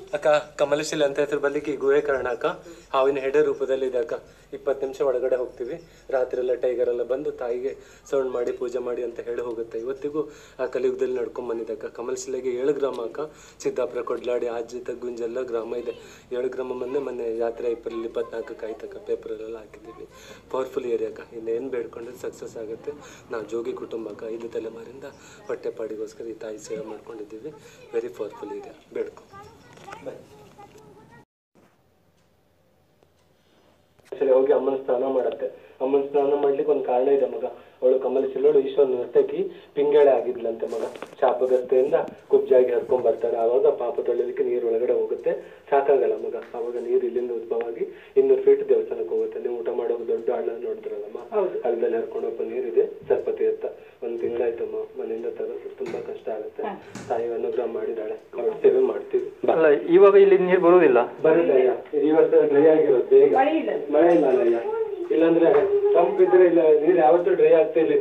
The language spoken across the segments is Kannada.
ಅಕ್ಕ ಕಮಲಶಿಲೆ ಅಂತ ಹೆಸರು ಬರ್ಲಿಕ್ಕೆ ಈ ಗುಹೆ ಕಾರಣ ಅಕ್ಕ ಹಾವಿನ ಹೆಡೆ ರೂಪದಲ್ಲಿ ಇದೆ ಅಕ್ಕ ಇಪ್ಪತ್ತು ನಿಮಿಷ ಒಳಗಡೆ ಹೋಗ್ತೀವಿ ರಾತ್ರಿ ಎಲ್ಲ ಟೈಗರ್ ಎಲ್ಲ ಬಂದು ತಾಯಿಗೆ ಸೌಂಡ್ ಮಾಡಿ ಪೂಜೆ ಮಾಡಿ ಅಂತ ಹೇಳಿ ಹೋಗುತ್ತೆ ಇವತ್ತಿಗೂ ಆ ಕಲಿಯುಗದಲ್ಲಿ ನಡ್ಕೊಂಡ್ ಬಂದಿದೆ ಅಕ್ಕ ಕಮಲಶಿಲೆಗೆ ಏಳು ಗ್ರಾಮ ಅಕ್ಕ ಸಿದ್ದಾಪುರ ಕೊಡ್ಲಾಡಿ ಆಜಿ ಗುಂಜೆಲ್ಲ ಗ್ರಾಮ ಇದೆ ಏಳು ಗ್ರಾಮ ಮೊನ್ನೆ ಮೊನ್ನೆ ಯಾತ್ರೆ ಏಪ್ರಿಲ್ ಇಪ್ಪತ್ನಾಲ್ಕಕ್ಕೆ ಆಯ್ತಕ್ಕ ಪೇಪರಲ್ಲೆಲ್ಲ ಹಾಕಿದ್ದೀವಿ ಪವರ್ಫುಲ್ ಏರಿಯಾ ಅಕ್ಕ ಇನ್ನೇನು ಬೇಡ್ಕೊಂಡ್ರೆ ಸಕ್ಸಸ್ ಆಗುತ್ತೆ ನಾವು ಜೋಗಿ ಕುಟುಂಬ ಅಕ್ಕ ಐದು ತಲೆಮಾರಿಂದ ಹೊಟ್ಟೆಪಾಡಿಗೋಸ್ಕರ ಈ ತಾಯಿ ಸೇವೆ ಮಾಡ್ಕೊಂಡಿದ್ದೀವಿ ವೆರಿ ಪವರ್ಫುಲ್ ಏರಿಯಾ ಬೇಡ್ಕೊ ಸರಿ ಹೋಗಿ ಅಮ್ಮನ ಸ್ನಾನ ಮಾಡತ್ತೆ ಅಮ್ಮನ ಸ್ನಾನ ಮಾಡ್ಲಿಕ್ಕೆ ಒಂದು ಕಾರಣ ಇದೆ ಮಗ ಅವಳು ಕಮಲ ಶಿಲೋಳು ಈಶ್ವರ ನರ್ತಕಿ ಪಿಂಗಾಳೆ ಆಗಿದ್ಲಂತೆ ಮಗ ಶಾಪಗ್ರಸ್ತೆಯಿಂದ ಕುಬ್ಜಾಗಿ ಹರ್ಕೊಂಡ್ ಬರ್ತಾರೆ ಆವಾಗ ಪಾಪ ತೊಳಿಲಿಕ್ಕೆ ನೀರು ಒಳಗಡೆ ಹೋಗುತ್ತೆ ಸಾಕಾಗಲ್ಲ ಮಗ ಆವಾಗ ನೀರು ಇಲ್ಲಿಂದ ಉದ್ಭವ ಆಗಿ ಇನ್ನೂರು ಫೀಟ್ ದೇವಸ್ಥಾನಕ್ಕೆ ಹೋಗುತ್ತೆ ನೀವು ಊಟ ಮಾಡೋ ದೊಡ್ಡ ಹಳ್ಳ ನೋಡಿದ್ರಲ್ಲಮ್ಮ ಹಳ್ಳದಲ್ಲಿ ಹರ್ಕೊಂಡು ಹೋಗೋ ನೀರಿದೆ ಸ್ವಲ್ಪ ತೀರ್ಥ ಒಂದ್ ತಿಂಗಳಾಯ್ತಮ್ಮ ಮನೆಯಿಂದ ತರೋದು ತುಂಬಾ ಕಷ್ಟ ಆಗುತ್ತೆ ತಾಯಿ ಅನುಗ್ರಹ ಮಾಡಿದಾಳೆ ಅವಳ ಸೇವೆ ಮಾಡ್ತೀವಿ ಬಾ ಅಲ್ಲ ಇವಾಗ ಇಲ್ಲಿ ನೀರು ಬರುವುದಿಲ್ಲ ಬರುತ್ತಯ್ಯ ಇವತ್ತು ಡ್ರೈ ಆಗಿರೋದು ಬೇಗ ಮಳೆ ಇಲ್ಲ ಅಲ್ಲಯ್ಯ ಇಲ್ಲಾಂದ್ರೆ ತಂಪಿದ್ರೆ ಇಲ್ಲ ನೀರು ಯಾವತ್ತೂ ಡ್ರೈ ಆಗ್ತಾ ಇಲ್ಲ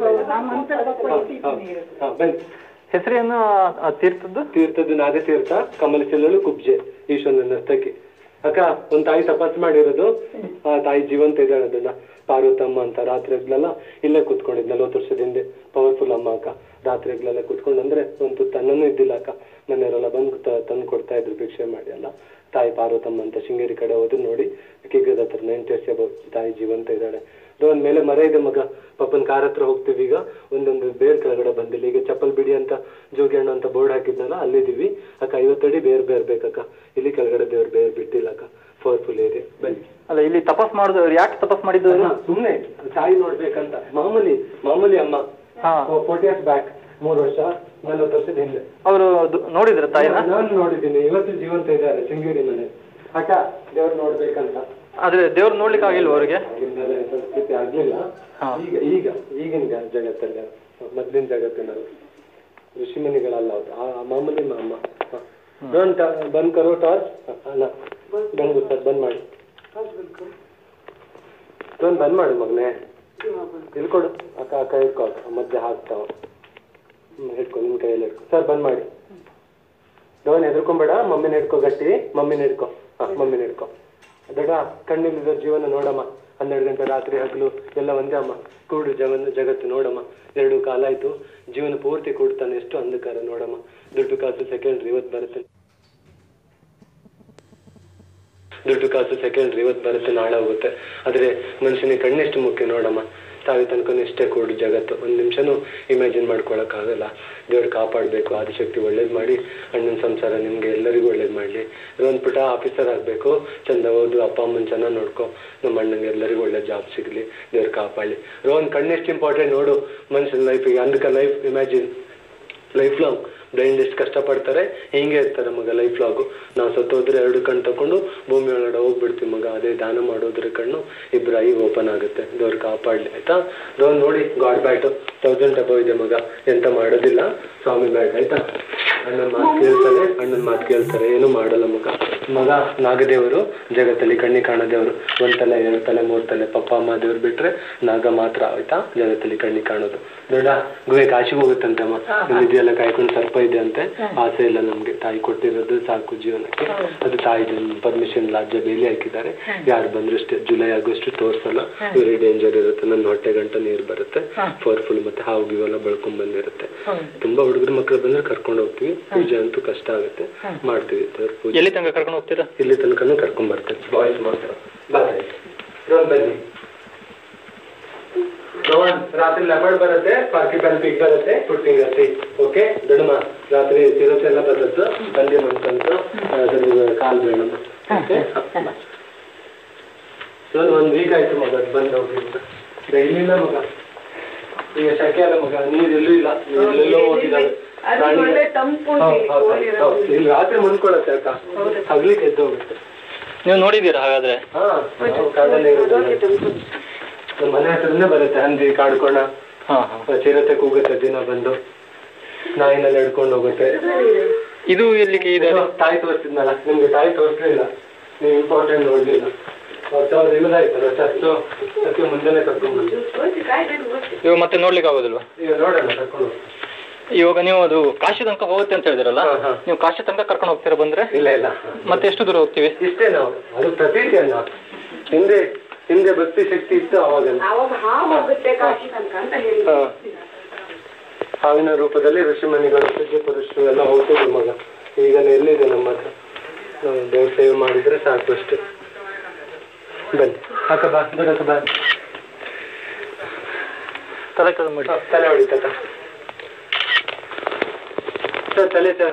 ಹಾ ಬನ್ನಿ ಹೆಸರೇನು ಆ ತೀರ್ಥದ್ದು ತೀರ್ಥದ ನಾಗತೀರ್ಥ ಕಮಲ ಚೆಲ್ಲಲು ಕುಬ್ಜೆ ಈಶ್ವರನ ನರ್ತಕಿ ಅಕ್ಕ ಒಂದ್ ತಾಯಿ ತಪಸ್ ಮಾಡಿರೋದು ಆ ತಾಯಿ ಜೀವಂತ ಇದ್ದಾಳೆ ಅದನ್ನ ಪಾರ್ವತಮ್ಮ ಅಂತ ರಾತ್ರಿಗ್ಲೆಲ್ಲ ಇಲ್ಲೇ ಕುತ್ಕೊಂಡಿದ್ ನಲ್ವತ್ತು ವರ್ಷದ ಹಿಂದೆ ಪವರ್ಫುಲ್ ಅಮ್ಮ ಅಕ್ಕ ರಾತ್ರಿಗ್ಲೆಲ್ಲ ಕುತ್ಕೊಂಡು ಅಂದ್ರೆ ಒಂದು ತುತ್ತು ಅನ್ನನೂ ಇದ್ದಿಲ್ಲ ಅಕ್ಕ ಮನೆಯವರೆಲ್ಲ ಬಂದು ತ- ತಂದು ಕೊಡ್ತಾ ಇದ್ರು ಭಿಕ್ಷೆ ಮಾಡಿ ಎಲ್ಲ ತಾಯಿ ಪಾರ್ವತಮ್ಮ ಅಂತ ಶೃಂಗೇರಿ ಕಡೆ ಹೋದ್ರು ನೋಡಿ ಕಿಗ್ಗದ ಹತ್ರ ನೈಂಟಿ ಇಯರ್ಸ್ ತಾಯಿ ಜೀವಂತ ಇದ್ದಾಳೆ ಒಂದ್ ಮೇಲೆ ಮರ ಇದೆ ಮಗ ಪಾಪನ್ ಕಾರ್ ಹತ್ರ ಹೋಗ್ತೀವಿ ಈಗ ಒಂದೊಂದು ಬೇರ್ ಕೆಳಗಡೆ ಬಂದಿಲ್ಲ ಈಗ ಚಪ್ಪಲ್ ಬಿಡಿ ಅಂತ ಜೋಗಿ ಅಣ್ಣ ಅಂತ ಬೋರ್ಡ್ ಹಾಕಿದ್ನಲ್ಲ ಅಲ್ಲಿದ್ದೀವಿ ಅಕ್ಕ ಐವತ್ತಡಿ ಬೇರ್ ಬೇರ್ ಬೇಕಕ್ಕ ಇಲ್ಲಿ ಕೆಳಗಡೆ ದೇವ್ರ ಬೇರ್ ಬಿಟ್ಟಿಲ್ಲ ಅಕ್ಕ ಪವರ್ಫುಲ್ ಏರಿಯಾ ಬನ್ನಿ ಅಲ್ಲ ಇಲ್ಲಿ ತಪಸ್ ಮಾಡಿದವ್ರು ಯಾಕೆ ತಪಸ್ ಮಾಡಿದ್ದವರು ಅಲ್ಲ, ಸುಮ್ನೆ ತಾಯಿ ನೋಡ್ಬೇಕಂತ ಮಾಮೂಲಿ ಮಾಮೂಲಿ ಅಮ್ಮ ಹಾ ಫೋರ್ಟಿ ಇಯರ್ಸ್ ಬ್ಯಾಕ್ ಮೂರು ವರ್ಷ ನಲ್ವತ್ತು ವರ್ಷದ ಹಿಂದೆ ಅವರು ನೋಡಿದ್ರ ತಾಯಿನ ನಾನು ನೋಡಿದ್ದೀನಿ ಇವತ್ತು ಜೀವಂತ ಇದ್ದಾರೆ ಶೃಂಗೇರಿ ಮನೆ ಅಕ್ಕ ದೇವ್ರು ನೋಡ್ಬೇಕಂತ ಆದ್ರೆ ದೇವ್ರು ನೋಡ್ಲಿಕ್ಕೆ ಆಗಿಲ್ವ ಅವ್ರಿಗೆ ಆಗಿಂದಲೇ ಪರಿಸ್ಥಿತಿ ಆಗ್ಲಿಲ್ಲ ಹಾ. ಈಗ ಈಗ ಈಗಿನ ಜ- ಜಗತ್ತಲ್ಲಿ ಮೊದ್ಲಿನ ಜಗತ್ತಿನಲ್ಲಿ ಋಷಿಮುನಿಗಳಲ್ಲ ಅವ್ರು ಆ ಮಾಮೂಲಿ ಮಾಮ ರೋನ್ ಬಂದ್ ಕರೋ ಟಾರ್ಚ್ ಅಲ್ಲ ಬಂದು ಸರ್ ಬಂದ್ ಮಾಡಿ ರೋನ್ ಬಂದ್ ಮಾಡು ಮಗನೇ ಇಲ್ಲಿ ಕೊಡು ಅಕ್ಕ ಅಕ್ಕ ಹಿಡ್ಕೊ ಅಕ್ಕ ಮಧ್ಯೆ ಹಾಕ್ತಾವ ಹ್ಮ್ ಹಿಡ್ಕೊ ನಿನ್ ಕೈಯಲ್ಲಿ ಹಿಡ್ಕೊ ಸರ್ ಬಂದ್ ಮಾಡಿ ರೋನ್ ಹೆದರ್ಕೊಂಬೇಡ ಮಮ್ಮಿನ ಹಿಡ್ಕೊ ಗಟ್ಟಿ ಮಮ್ಮಿನ ಹಿಡ್ಕೊ ಹಾ ಮಮ್ಮಿನ ಹಿಡ್ಕೊ ದೊಡ್ಡ ಕಣ್ಣಿಲ್ಲಿರೋ ಜೀವನ ನೋಡಮ್ಮ ಹನ್ನೆರಡು ಗಂಟೆ ರಾತ್ರಿ ಹಗಲು ಎಲ್ಲ ಒಂದೇ ಅಮ್ಮ ಕೂಡು ಜಗನ್ ಜಗತ್ತು ನೋಡಮ್ಮ ಎರಡು ಕಾಲ ಆಯ್ತು ಜೀವನ ಪೂರ್ತಿ ಕೂಡ್ತಾನೆ ಎಷ್ಟು ಅಂಧಕಾರ ನೋಡಮ್ಮ ದುಡ್ಡು ಕಾಸು ಸೆಕೆಂಡ್ರಿ ಇವತ್ತು ಬರುತ್ತೆ ದುಡ್ಡು ಕಾಸು ಸೆಕೆಂಡ್ರಿ ಇವತ್ತು ಬರುತ್ತೆ ನಾಳೆ ಹೋಗುತ್ತೆ ಆದ್ರೆ ಮನುಷ್ಯನಿಗೆ ಕಣ್ಣೆಷ್ಟು ಮುಖ್ಯ ನೋಡಮ್ಮ ತಾವಿ ತನಕ ಇಷ್ಟೇ ಕೂಡು ಜಗತ್ತು ಒಂದ್ ನಿಮಿಷನೂ ಇಮ್ಯಾಜಿನ್ ಮಾಡ್ಕೊಳಕ್ ಆಗಲ್ಲ ದೇವ್ರು ಕಾಪಾಡ್ಬೇಕು ಆದಿಶಕ್ತಿ ಒಳ್ಳೇದ್ ಮಾಡಿ ಅಣ್ಣನ ಸಂಸಾರ ನಿಮ್ಗೆ ಎಲ್ಲರಿಗೂ ಒಳ್ಳೇದ್ ಮಾಡ್ಲಿ ಇದೊಂದ್ ಪುಟ ಆಫೀಸರ್ ಆಗ್ಬೇಕು ಚಂದ ಓದು ಅಪ್ಪ ಅಮ್ಮನ್ ಚೆನ್ನಾಗ್ ನೋಡ್ಕೊ ನಮ್ಮ ಅಣ್ಣಂಗೆ ಎಲ್ಲರಿಗೂ ಒಳ್ಳೆ ಜಾಬ್ ಸಿಗ್ಲಿ ದೇವ್ರು ಕಾಪಾಡ್ಲಿ ರೋನ್ ಕಣ್ಣೆಷ್ಟು ಇಂಪಾರ್ಟೆಂಟ್ ನೋಡು ಮನುಷ್ಯನ ಲೈಫಿಗೆ ಅಂದಕ life imagine lifelong blind ಎಷ್ಟು ಕಷ್ಟಪಡ್ತಾರೆ ಹಿಂಗೆ ಇರ್ತಾರೆ ಮಗ ಲೈಫ್ ಲಾಗು ನಾವು ಸತ್ತೋದ್ರೆ ಎರಡು ಕಣ್ಣು ತಕೊಂಡು ಭೂಮಿ ಒಳಗಡೆ ಹೋಗ್ಬಿಡ್ತೀವಿ ಮಗ ಅದೇ ದಾನ ಮಾಡೋದ್ರ ಕಣ್ಣು ಇಬ್ಬರ ಐ ಓಪನ್ ಆಗುತ್ತೆ ದೇವ್ರು ಕಾಪಾಡ್ಲಿ ಆಯ್ತಾ ರೋನ್ ನೋಡಿ ಗಾಡ್ ಬ್ಯಾಟು ತೌಸಂಡ್ ಅಬವ್ ಇದೆ ಮಗ ಎಂತ ಮಾಡೋದಿಲ್ಲ ಸ್ವಾಮಿ ಬ್ಯಾಟ್ ಆಯ್ತಾ ಅಣ್ಣನ ಮಾತು ಕೇಳ್ತಾರೆ ಅಣ್ಣನ ಮಾತು ಕೇಳ್ತಾರೆ ಏನು ಮಾಡಲ್ಲ ಮಗ ಮಗ ನಾಗದೇವರು ಜಗತ್ತಲ್ಲಿ ಕಣ್ಣಿ ಕಾಣದೇವರು ಒಂದ್ ತಲೆ ಎರಡು ತಲೆ ಮೂರ್ ತಲೆ ಪಪ್ಪ ಅಮ್ಮ ದೇವ್ರು ಬಿಟ್ರೆ ನಾಗ ಮಾತ್ರ ಆಯ್ತಾ ಜಗತ್ತಲ್ಲಿ ಕಣ್ಣಿ ಕಾಣೋದು ದೊಡ್ಡ ಗುಹೆ ಕಾಶಿಗೆ ಹೋಗುತ್ತಂತೆ ಅಮ್ಮ ಇದೆಲ್ಲ ಕಾಯ್ಕೊಂಡು ಸರ್ಪ ಇದೆ ಅಂತೆ ಆಸೆ ಇಲ್ಲ ನಮ್ಗೆ ತಾಯಿ ಕೊಟ್ಟಿರೋದು ಸಾಕು ಜೀವನಕ್ಕೆ ಅದು ತಾಯಿ ಪರ್ಮಿಷನ್ ಲಾಡ್ಜ ಬೇಲಿ ಹಾಕಿದ್ದಾರೆ ಯಾರು ಬಂದ್ರು ಅಷ್ಟೇ ಜುಲೈ ಆಗಸ್ಟ್ ತೋರ್ಸಲ್ಲ ವೆರಿ ಡೇಂಜರ್ ಇರುತ್ತೆ ನನ್ನ ಹೊಟ್ಟೆ ಗಂಟ ನೀರು ಬರುತ್ತೆ ಪವರ್ಫುಲ್ ಮತ್ತೆ ಹಾವು ಗೀವೆಲ್ಲ ಬೆಳ್ಕೊಂಡ್ ಬಂದಿರುತ್ತೆ ತುಂಬಾ ಹುಡುಗರು ಮಕ್ಕಳು ಬಂದ್ರೆ ಕರ್ಕೊಂಡು ಹೋಗ್ತೀವಿ ಪೂಜೆ ಅಂತೂ ಕಷ್ಟ ಆಗುತ್ತೆ ಮಾಡ್ತೀವಿ ದೇವ್ರ ಪೂಜೆ ಎಲ್ಲಿ ತನಕ ಕರ್ಕೊಂಡು ಹೋಗ್ತೀರಾ ಇಲ್ಲಿ ತನಕನೂ ಕರ್ಕೊಂಡ್ ಬರ್ತೇವೆ ಬಾಯ್ಸ್ ಮಾತ್ರ ಬರ್ರಿ ರೋಹನ್ ಬನ್ನಿ ರೋಹನ್ ರಾತ್ರಿ ಲೆಪರ್ಡ್ ಬರುತ್ತೆ ಪಾರ್ಕಿ ಪೆನ್ ಪಿಗ್ ಬರುತ್ತೆ ಪುಟ್ಟಿಂಗ್ ಹತ್ತಿ ಓಕೆ ದೊಡ್ಡಮ್ಮ ರಾತ್ರಿ ಸಿರಸ್ ಎಲ್ಲ ಬರುತ್ತೆ ಬಂದಿ ಮನ್ಕಂತು ಅದ್ರ ಕಾಲ್ ಬೇಡಮ್ಮ ಓಕೆ ರೋಹನ್ ಒಂದ್ ವೀಕ್ ಆಯ್ತು ಮಗ ಅದ್ ಬಂದ್ ಹೋಗಿ ಡೈಲಿಲ್ಲ ಮಗ ಈಗ ಶಕೆ ಅಲ್ಲ ಮಗ ನೀರ್ ಎಲ್ಲೂ ಇಲ್ಲ ನೀರ್ ಎಲ್ಲೆಲ್ಲೋ ಹೋಗಿದ್ದಾವೆ ಇಲ್ಲಿ ರಾತ್ರಿ ಮನ್ಕೊಳತ್ತೆ ಅಕ್ಕ ಹಗ್ಲಿಕ್ಕೆ ಎದ್ದು ಹೋಗುತ್ತೆ ನೀವು ನೋಡಿದ್ದೀರಾ ಹಾಗಾದ್ರೆ ಹಾ ನಾವು ಕಾಡಲ್ಲೇ ಇರೋದು. ನಮ್ಮ ಮನೆ ಹತ್ರನೇ ಬರುತ್ತೆ ಹಂದಿ ಕಾಡ್ಕೋಣ ಹಾ ಹಾ ಚಿರತೆ ಕೂಗುತ್ತೆ ದಿನ ಬಂದು ನಾಯಿನೆಲ್ಲ ಹಿಡ್ಕೊಂಡು ಹೋಗುತ್ತೆ ಇದು ಎಲ್ಲಿಗೆ ಇದೆ ಇದು ತಾಯಿ ತೋರಿಸಿದ್ನಲ್ಲ ನಿಮ್ಗೆ ತಾಯಿ ತೋರಿಸ್ಲಿಲ್ಲ ನೀವು ಇಂಪಾರ್ಟೆಂಟ್ ನೋಡ್ಲಿಲ್ಲ ಹತ್ತು ಸಾವಿರದ ಇಲ್ಲದಾಯ್ತಲ್ಲ ಚರ್ಚು ಅದಕ್ಕೆ ಮುಂದೆನೆ ಕರ್ಕೊಂಡು ಬಂದು ಇವಾಗ ಮತ್ತೆ ನೋಡ್ಲಿಕ್ಕೆ ಆಗೋದಿಲ್ವಾ ಈಗ ನೋಡೋಣ ಕರ್ಕೊಂಡು ಇವಾಗ ನೀವು ಅದು ಕಾಶಿ ತನಕ ಹೋಗುತ್ತೆ ಅಂತ ಹೇಳಿದ್ರಲ್ಲ ಹಾ, ಹಾ. ನೀವು ಕಾಶಿ ತನಕ ಕರ್ಕೊಂಡು ಹೋಗ್ತೀರಾ ಬಂದ್ರೆ ಇಲ್ಲ ಇಲ್ಲ ಮತ್ತೆ ಎಷ್ಟು ದೂರ ಹೋಗ್ತೀವಿ ಇಷ್ಟೇ ನಾವು ಅದು ಪ್ರತೀತಿ ಅಲ್ಲ ಹಿಂದೆ ಹಿಂದೆ ಭಕ್ತಿ ಶಕ್ತಿ ಇತ್ತು ಅವಾಗ ಅವಾಗ ಹಾವು ಹೋಗುತ್ತೆ ಕಾಶಿ ತನಕ ಅಂತ ಹೇಳಿ ಹಾ. ಹಾವಿನ ರೂಪದಲ್ಲಿ ಋಷಿಮುನಿಗಳು ಸಿದ್ಧ ಪುರುಷರು ಎಲ್ಲ ಹೋಗ್ತಿದ್ರು ಮಗ ಈಗ ಎಲ್ಲಿದೆ ನಮ್ಮ ಹತ್ರ ನಾವು ದೇವ್ರ ಸೇವೆ ಮಾಡಿದ್ರೆ ಸಾಕು ಅಷ್ಟೇ ಬನ್ನಿ ಅಕ್ಕ ಬಾ ದೊಡ್ಡಕ್ಕ ಬಾ ತಲೆ ಕೆಳಗೆ ಮಾಡಿ ತಲೆ ಹೊಡಿತಕ್ಕ ಸರ್ ತಲೆ ಸರ್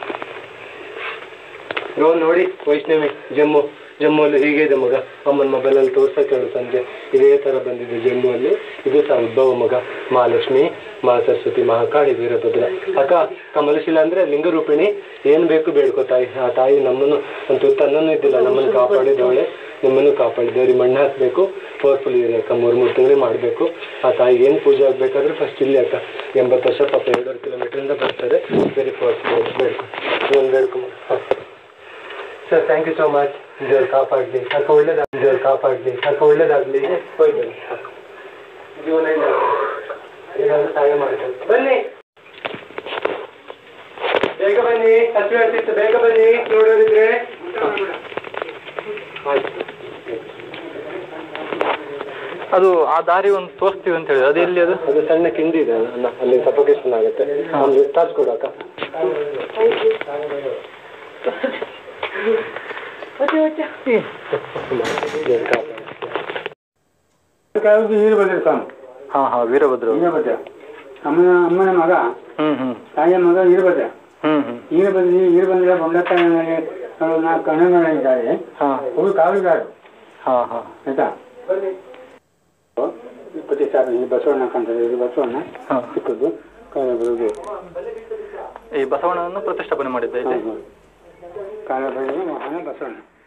ಇವಾಗ ನೋಡಿ ವೈಷ್ಣವಿ ಜಮ್ಮು ಜಮ್ಮುವಲ್ಲಿ ಹೀಗೆ ಇದೆ ಮಗ ಅಮ್ಮನ ಮೊಬೈಲಲ್ಲಿ ತೋರ್ಸಕ್ಕೆ ಹೇಳು ಸಂಜೆ ಇದೇ ಥರ ಬಂದಿದೆ ಜಮ್ಮುವಲ್ಲಿ ಇದು ಸಹ ಉದ್ಭವ ಮಗ ಮಹಾಲಕ್ಷ್ಮಿ ಮಹಾ ಸರಸ್ವತಿ ಮಹಾಕಾಳಿ ವೀರಭದ್ರ ಅಕ್ಕ ಕಮಲಶೀಲ ಅಂದ್ರೆ ಲಿಂಗರೂಪಿಣಿ ಏನ್ ಬೇಕು ಬೇಡ್ಕೋ ತಾಯಿ ಆ ತಾಯಿ ನಮ್ಮನ್ನು ಒಂದು ತುತ್ತು ಅನ್ನನೂ ಇದ್ದಿಲ್ಲ ನಮ್ಮನ್ನು ಕಾಪಾಡಿದವಳೆ ನಿಮ್ಮನ್ನು ಕಾಪಾಡಿದವ್ರಿಗೆ ಮಣ್ಣು ಹಾಕಬೇಕು ಪವರ್ಫುಲ್ ಇದೆ ಅಕ್ಕ ಮೂರು ಮೂರು ತಿಂಗಳು ಮಾಡಬೇಕು ಆ ತಾಯಿಗೆ ಏನು ಪೂಜೆ ಆಗಬೇಕಾದ್ರೆ ಫಸ್ಟ್ ಇಲ್ಲಿ ಅಕ್ಕ ಎಂಬತ್ತು ವರ್ಷ ಪಾಪ ಎರಡೂವರೆ ಕಿಲೋಮೀಟ್ರಿಂದ ಬರ್ತಾರೆ ವೆರಿ ಪವರ್ಫುಲ್ ಬೇಡ್ಕೊ ಒಂದು ಬೇಡ್ಕೊ ಹಾಂ sir thank you so much ದೇವ್ರು ಕಾಪಾಡಲಿ ಅಕ್ಕ ಒಳ್ಳೇದಾಗಲಿ ದೇವ್ರು ಕಾಪಾಡಲಿ ಅಕ್ಕ ಒಳ್ಳೇದಾಗಲಿ ಹೋಯ್ ಬನ್ನಿ ಅಕ್ಕ. ಜೀವನ ಇಲ್ಲ ಏನಾದ್ರು ಸಹಾಯ ಮಾಡ್ತಾರೆ ಬನ್ನಿ ಬೇಗ ಬನ್ನಿ ಹಸಿವೆ ಆಗ್ತಿತ್ತು ಬೇಗ ಬನ್ನಿ ನೋಡೋರಿದ್ರೆ ಆಯ್ತು ಅದು ಆ ದಾರಿ ಒಂದು ತೋರಿಸ್ತೀವಿ ಅಂತ ಹೇಳಿದ್ರೆ ಅದು ಎಲ್ಲಿ ಅದು ಅದು ಸಣ್ಣ ಕಿಂಡಿ ಇದೆ ಅಲ್ಲ ಅಲ್ಲಿ ಸಫೋಕೇಶನ್ ಆಗುತ್ತೆ ಒಂದು ಟಾರ್ಚ್ ಕೊಡು ಅಕ್ಕ ಓಕೆ ಓಕೆ ದೇವ್ರು ಕಾಪಾಡ್ಲಿ. ಕಾಲಕ್ಕೆ ವೀರಭದ್ರ ಸ್ವಾಮಿ ಹಾ ಹಾ ವೀರಭದ್ರ ವೀರಭದ್ರ ಅಮ್ಮನ ಅಮ್ಮನ ಮಗ ಹ್ಮ್ ಹ್ಮ್ ತಾಯಿಯ ಮಗ ವೀರಭದ್ರ ಹ್ಮ್ ಹ್ಮ್ ವೀರಭದ್ರ ವೀರಭದ್ರ ಬೊಂಡಕ್ಕನಲ್ಲಿ ನಾಲ್ಕು ಕಣ್ಣುಗಳಿದ್ದಾರೆ ಹಾ ಅವರು ಕಾವಲುಗಾರರು ಹಾ ಹಾ ಆಯ್ತಾ ಪ್ರತಿಷ್ಠಾಪನೆ ಇದು ಬಸವಣ್ಣ ಕಾಣ್ತದೆ ಇದು ಬಸವಣ್ಣ ಹಾ ಚಿಕ್ಕದು ಕಾಲ ಬರುವುದು ಈ ಬಸವಣ್ಣನನ್ನು ಪ್ರತಿಷ್ಠಾಪನೆ ಮಾಡಿದ್ದ ಇಲ್ಲಿ ಕಾಲ ಬರುವುದು ಮಹಾನ ಬಸವಣ್ಣ